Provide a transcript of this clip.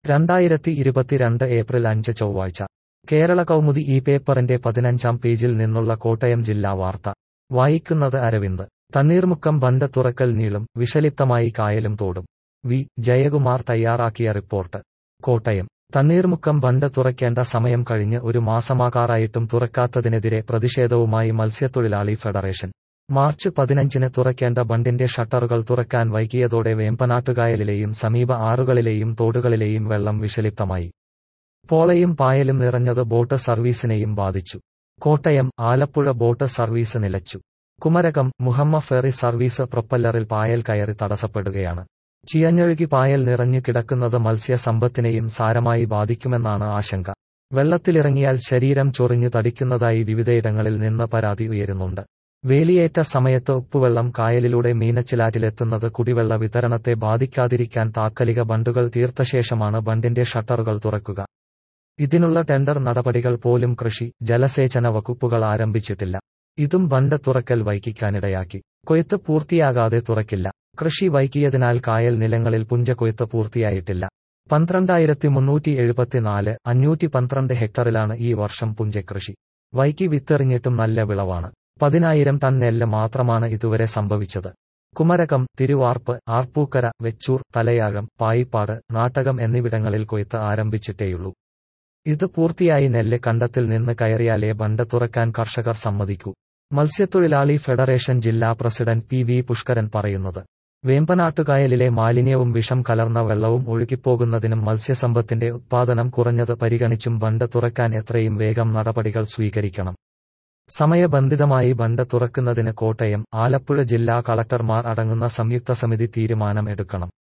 രണ്ടായിരത്തി ഇരുപത്തിരണ്ട് ഏപ്രിൽ അഞ്ച് ചൊവ്വാഴ്ച കേരള കൗമുദി ഈ പേപ്പറിന്റെ പതിനഞ്ചാം പേജിൽ നിന്നുള്ള കോട്ടയം ജില്ലാ വാർത്ത വായിക്കുന്നത് അരവിന്ദ് തണ്ണീർമുക്കം ബണ്ട് തുറക്കൽ നീളും വിഷലിപ്തമായി കായലും തോടും വി ജയകുമാർ തയ്യാറാക്കിയ റിപ്പോർട്ട് കോട്ടയം തണ്ണീർമുക്കം ബണ്ട് തുറക്കേണ്ട സമയം കഴിഞ്ഞ് ഒരു മാസമാകാറായിട്ടും തുറക്കാത്തതിനെതിരെ പ്രതിഷേധവുമായി മത്സ്യത്തൊഴിലാളി ഫെഡറേഷൻ മാർച്ച് പതിനഞ്ചിന് തുറക്കേണ്ട ബണ്ടിന്റെ ഷട്ടറുകൾ തുറക്കാൻ വൈകിയതോടെ വേമ്പനാട്ടുകായലിലെയും സമീപ ആറുകളിലെയും തോടുകളിലെയും വെള്ളം വിഷലിപ്തമായി പോളയും പായലും നിറഞ്ഞത് ബോട്ട് സർവീസിനെയും ബാധിച്ചു കോട്ടയം ആലപ്പുഴ ബോട്ട് സർവീസ് നിലച്ചു കുമരകം മുഹമ്മ ഫെറി സർവീസ് പ്രൊപ്പല്ലറിൽ പായൽ കയറി തടസ്സപ്പെടുകയാണ് ചിയഞ്ഞൊഴുകി പായൽ നിറഞ്ഞു കിടക്കുന്നത് മത്സ്യസമ്പത്തിനെയും സാരമായി ബാധിക്കുമെന്നാണ് ആശങ്ക വെള്ളത്തിലിറങ്ങിയാൽ ശരീരം ചൊറിഞ്ഞു തടിക്കുന്നതായി വിവിധയിടങ്ങളിൽ നിന്ന് പരാതി ഉയരുന്നുണ്ട് വേലിയേറ്റ സമയത്ത് ഉപ്പുവെള്ളം കായലിലൂടെ മീനച്ചിലാറ്റിലെത്തുന്നത് കുടിവെള്ള വിതരണത്തെ ബാധിക്കാതിരിക്കാൻ താക്കലിക ബണ്ടുകൾ തീർത്തശേഷമാണ് ബണ്ടിന്റെ ഷട്ടറുകൾ തുറക്കുക ഇതിനുള്ള ടെൻഡർ നടപടികൾ പോലും കൃഷി ജലസേചന വകുപ്പുകൾ ആരംഭിച്ചിട്ടില്ല ഇതും ബണ്ട് തുറക്കൽ വൈകിക്കാനിടയാക്കി കൊയ്ത്ത് പൂർത്തിയാകാതെ തുറക്കില്ല കൃഷി വൈകിയതിനാൽ കായൽ നിലങ്ങളിൽ പുഞ്ചകൊയ്ത്ത് പൂർത്തിയായിട്ടില്ല പന്ത്രണ്ടായിരത്തി മുന്നൂറ്റി എഴുപത്തിനാല് അഞ്ഞൂറ്റി പന്ത്രണ്ട് ഹെക്ടറിലാണ് ഈ വർഷം പുഞ്ചകൃഷി വൈകി വിത്തെറിഞ്ഞിട്ടും നല്ല വിളവാണ് പതിനായിരം ടൺ നെല്ല് മാത്രമാണ് ഇതുവരെ സംഭവിച്ചത് കുമരകം തിരുവാർപ്പ് ആർപ്പൂക്കര വെച്ചൂർ തലയാഴം പായിപ്പാട് നാട്ടകം എന്നിവിടങ്ങളിൽ കൊയ്ത്ത് ആരംഭിച്ചിട്ടേയുള്ളൂ ഇത് പൂർത്തിയായി നെല്ല് കണ്ടത്തിൽ നിന്ന് കയറിയാലേ ബണ്ട് തുറക്കാൻ കർഷകർ സമ്മതിക്കൂ മത്സ്യത്തൊഴിലാളി ഫെഡറേഷൻ ജില്ലാ പ്രസിഡന്റ് പി വി പുഷ്കരൻ പറയുന്നത് വേമ്പനാട്ടുകായലിലെ മാലിന്യവും വിഷം കലർന്ന വെള്ളവും ഒഴുകിപ്പോകുന്നതിനും മത്സ്യസമ്പത്തിന്റെ ഉത്പാദനം കുറഞ്ഞത് പരിഗണിച്ചും ബണ്ട് തുറക്കാൻ എത്രയും വേഗം നടപടികൾ സ്വീകരിക്കണം സമയബന്ധിതമായി ബണ്ട് തുറക്കുന്നതിന് കോട്ടയം ആലപ്പുഴ ജില്ലാ കളക്ടർമാർ അടങ്ങുന്ന സംയുക്ത സമിതി തീരുമാനം എടുക്കണം